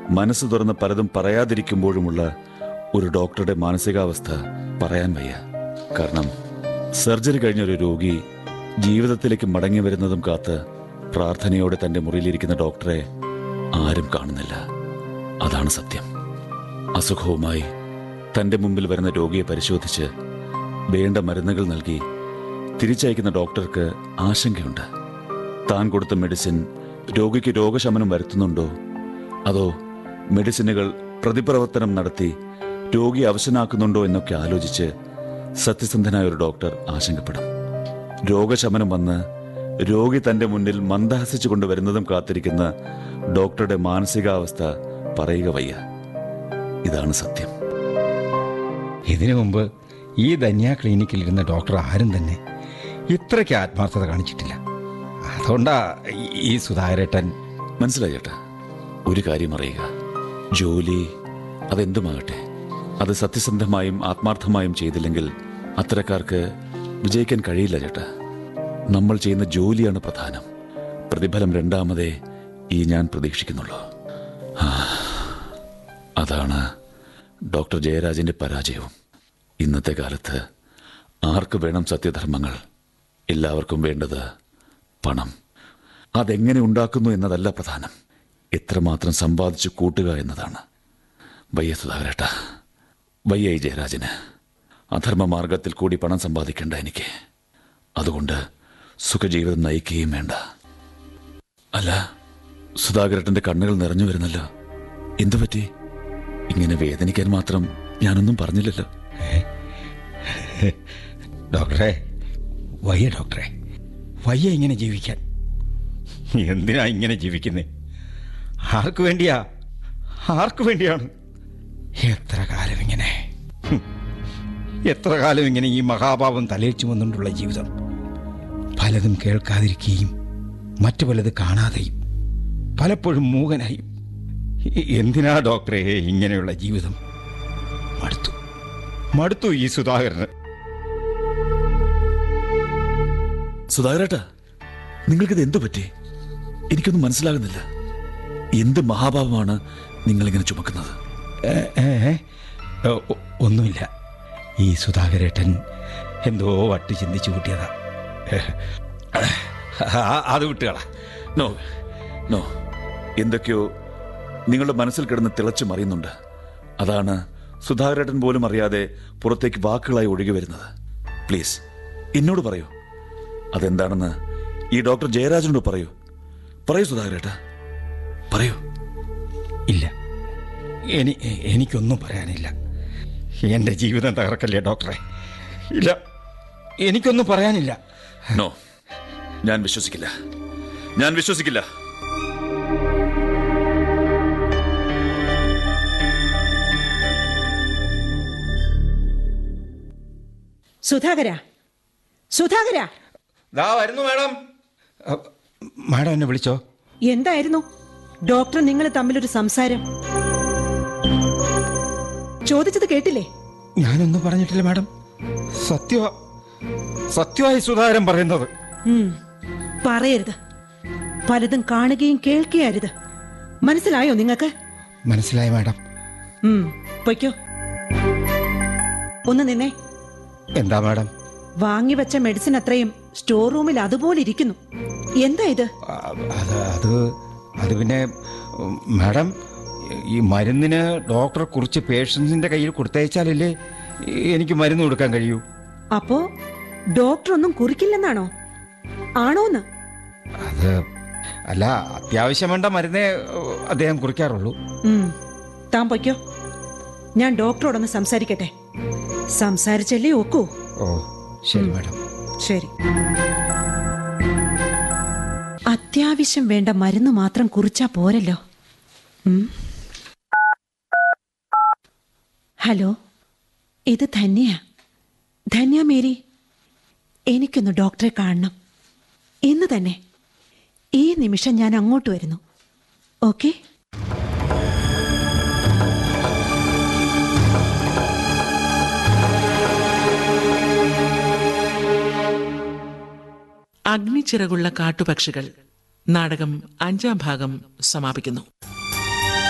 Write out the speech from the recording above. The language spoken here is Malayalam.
മനസ്സ് തുറന്ന് പലതും പറയാതിരിക്കുമ്പോഴുമുള്ള ഒരു ഡോക്ടറുടെ മാനസികാവസ്ഥ പറയാൻ വയ്യ കാരണം സർജറി കഴിഞ്ഞ ഒരു രോഗി ജീവിതത്തിലേക്ക് മടങ്ങി വരുന്നതും കാത്ത് പ്രാർത്ഥനയോടെ തന്റെ മുറിയിലിരിക്കുന്ന ഡോക്ടറെ ആരും കാണുന്നില്ല അതാണ് സത്യം അസുഖവുമായി തന്റെ മുമ്പിൽ വരുന്ന രോഗിയെ പരിശോധിച്ച് വേണ്ട മരുന്നുകൾ നൽകി തിരിച്ചയക്കുന്ന ഡോക്ടർക്ക് ആശങ്കയുണ്ട് താൻ കൊടുത്ത മെഡിസിൻ രോഗിക്ക് രോഗശമനം വരുത്തുന്നുണ്ടോ അതോ മെഡിസിനുകൾ പ്രതിപ്രവർത്തനം നടത്തി രോഗി അവശനാക്കുന്നുണ്ടോ എന്നൊക്കെ ആലോചിച്ച് സത്യസന്ധനായ ഒരു ഡോക്ടർ ആശങ്കപ്പെടും രോഗശമനം വന്ന് രോഗി തന്റെ മുന്നിൽ മന്ദഹസിച്ചു കൊണ്ടുവരുന്നതും കാത്തിരിക്കുന്ന ഡോക്ടറുടെ മാനസികാവസ്ഥ പറയുക വയ്യ ഇതാണ് സത്യം ഇതിനു മുമ്പ് ഈ ധന്യ ക്ലിനിക്കിൽ ഇരുന്ന ഡോക്ടർ ആരും തന്നെ ഇത്രയ്ക്ക് ആത്മാർത്ഥത കാണിച്ചിട്ടില്ല അതുകൊണ്ടാ ഈ- ഈ സുധാകരേട്ടൻ മനസ്സിലായി ചേട്ടാ ഒരു കാര്യം അറിയുക ജോലി അതെന്തുമാകട്ടെ അത് സത്യസന്ധമായും ആത്മാർത്ഥമായും ചെയ്തില്ലെങ്കിൽ അത്തരക്കാർക്ക് വിജയിക്കാൻ കഴിയില്ല ചേട്ടാ നമ്മൾ ചെയ്യുന്ന ജോലിയാണ് പ്രധാനം പ്രതിഫലം രണ്ടാമതേ ഈ ഞാൻ പ്രതീക്ഷിക്കുന്നുള്ളൂ ആ, അതാണ് ഡോക്ടർ ജയരാജന്റെ പരാജയവും ഇന്നത്തെ കാലത്ത് ആർക്ക് വേണം സത്യധർമ്മങ്ങൾ എല്ലാവർക്കും വേണ്ടത് പണം അതെങ്ങനെ ഉണ്ടാക്കുന്നു എന്നതല്ല പ്രധാനം എത്രമാത്രം സമ്പാദിച്ചു കൂട്ടുക എന്നതാണ് വയ്യ സുധാകരേട്ട വയ്യ ഈ ജയരാജന് അധർമ്മ മാർഗത്തിൽ കൂടി പണം സമ്പാദിക്കേണ്ട എനിക്ക് അതുകൊണ്ട് സുഖജീവിതം നയിക്കുകയും വേണ്ട അല്ല സുധാകരേട്ടന്റെ കണ്ണുകൾ നിറഞ്ഞു വരുന്നല്ലോ എന്തു പറ്റി ഇങ്ങനെ വേദനിക്കാൻ മാത്രം ഞാനൊന്നും പറഞ്ഞില്ലല്ലോ ഡോക്ടറെ വയ്യ ഡോക്ടറെ വയ്യ ഇങ്ങനെ ജീവിക്കാൻ എന്തിനാ ഇങ്ങനെ ജീവിക്കുന്നേ ആർക്ക് വേണ്ടിയാ ആർക്ക് വേണ്ടിയാണ് എത്ര കാലം ഇങ്ങനെ ഹും. എത്ര കാലം ഇങ്ങനെ ഈ മഹാഭാവം തലയിൽ ചുമന്നുകൊണ്ടുള്ള ജീവിതം പലതും കേൾക്കാതിരിക്കുകയും മറ്റു പലത് കാണാതെയും പലപ്പോഴും മൂകനായും എ- എന്തിനാ ഡോക്ടറെ ഇങ്ങനെയുള്ള ജീവിതം മടുത്തു മടുത്തു ഈ സുധാകരന് സുധാകരേട്ട നിങ്ങൾക്കിത് എന്തു പറ്റി എനിക്കൊന്നും മനസ്സിലാകുന്നില്ല എന്ത് മഹാഭാവമാണ് നിങ്ങളിങ്ങനെ ചുമക്കുന്നത് ഏ, ഏ, ഏ, ഒ- ഒന്നുമില്ല ഈ സുധാകരേട്ടൻ എന്തോ വട്ട് ചിന്തിച്ചു കൂട്ടിയതാ ഏ, ആ- അത് വിട്ടുകളാ നോ നോ എന്തൊക്കെയോ നിങ്ങളുടെ മനസ്സിൽ കിടന്ന് തിളച്ചു മറിയുന്നുണ്ട് അതാണ് സുധാകരേട്ടൻ പോലും അറിയാതെ പുറത്തേക്ക് വാക്കുകളായി ഒഴുകി വരുന്നത് പ്ലീസ് എന്നോട് പറയൂ അതെന്താണെന്ന് ഈ ഡോക്ടർ ജയരാജനോട് പറയൂ പറയൂ സുധാകരേട്ട പറയൂ ഇല്ല എനി എനിക്കൊന്നും പറയാനില്ല എൻ്റെ ജീവിതം തകർക്കല്ലേ ഡോക്ടറെ ഇല്ല എനിക്കൊന്നും പറയാനില്ല നോ ഞാൻ വിശ്വസിക്കില്ല ഞാൻ വിശ്വസിക്കില്ല സുധാകര സുധാകര ദാ വരുന്നു മാഡം മാഡം എന്നെ വിളിച്ചോ എന്തായിരുന്നു ഡോക്ടർ നിങ്ങൾ തമ്മിലൊരു സംസാരം ചോദിച്ചത് കേട്ടില്ലേ ഞാനൊന്നും പറഞ്ഞിട്ടില്ല മാഡം സത്യ സത്യമായി സുധാകരൻ പറയുന്നത് ഉം, പറയരുത് പലതും കാണുകയും കേൾക്കുകയും അരുത് മനസ്സിലായോ നിങ്ങൾക്ക് മനസ്സിലായി മാഡം ഉം, പൊയ്ക്കോ ഒന്ന് നിന്നേ എന്താ മാഡം വാങ്ങിവെച്ച മെഡിസിൻ അത്രയും സ്റ്റോർ റൂമിൽ അതുപോലെ ഇരിക്കുന്നു എന്താ ഇത് ആ, അത് അത് അത് പിന്നെ ഉം, മാഡം ഈ മരുന്നിന് ഡോക്ടറെ കുറിച്ച് പേഷ്യൻസിന്റെ കയ്യിൽ കൊടുത്തയച്ചാലല്ലേ എനിക്ക് മരുന്ന് കൊടുക്കാൻ കഴിയൂ അപ്പോ ഡോക്ടർ ഒന്നും കുറിക്കില്ലെന്നാണോ ആണോന്ന് അത് അല്ല അത്യാവശ്യം വേണ്ട മരുന്നേ ഏഹ്, അദ്ദേഹം കുറിക്കാറുള്ളൂ ഉം, താൻ പൊയ്ക്കോ ഞാൻ ഡോക്ടറോടൊന്ന് സംസാരിക്കട്ടെ സംസാരിച്ചല്ലേ ഒക്കൂ ഓ ശരി മാഡം ശരി അത്യാവശ്യം വേണ്ട മരുന്ന് മാത്രം കുറിച്ചാ പോരല്ലോ ഉം. ഹലോ ഇത് ധന്യ ധന്യ മേരി എനിക്കൊന്ന് ഡോക്ടറെ കാണണം ഇന്ന് തന്നെ ഈ നിമിഷം ഞാൻ അങ്ങോട്ട് വരുന്നു ഓക്കെ അഗ്നിച്ചിറകുള്ള കാട്ടുപക്ഷികൾ നാടകം അഞ്ചാം ഭാഗം സമാപിക്കുന്നു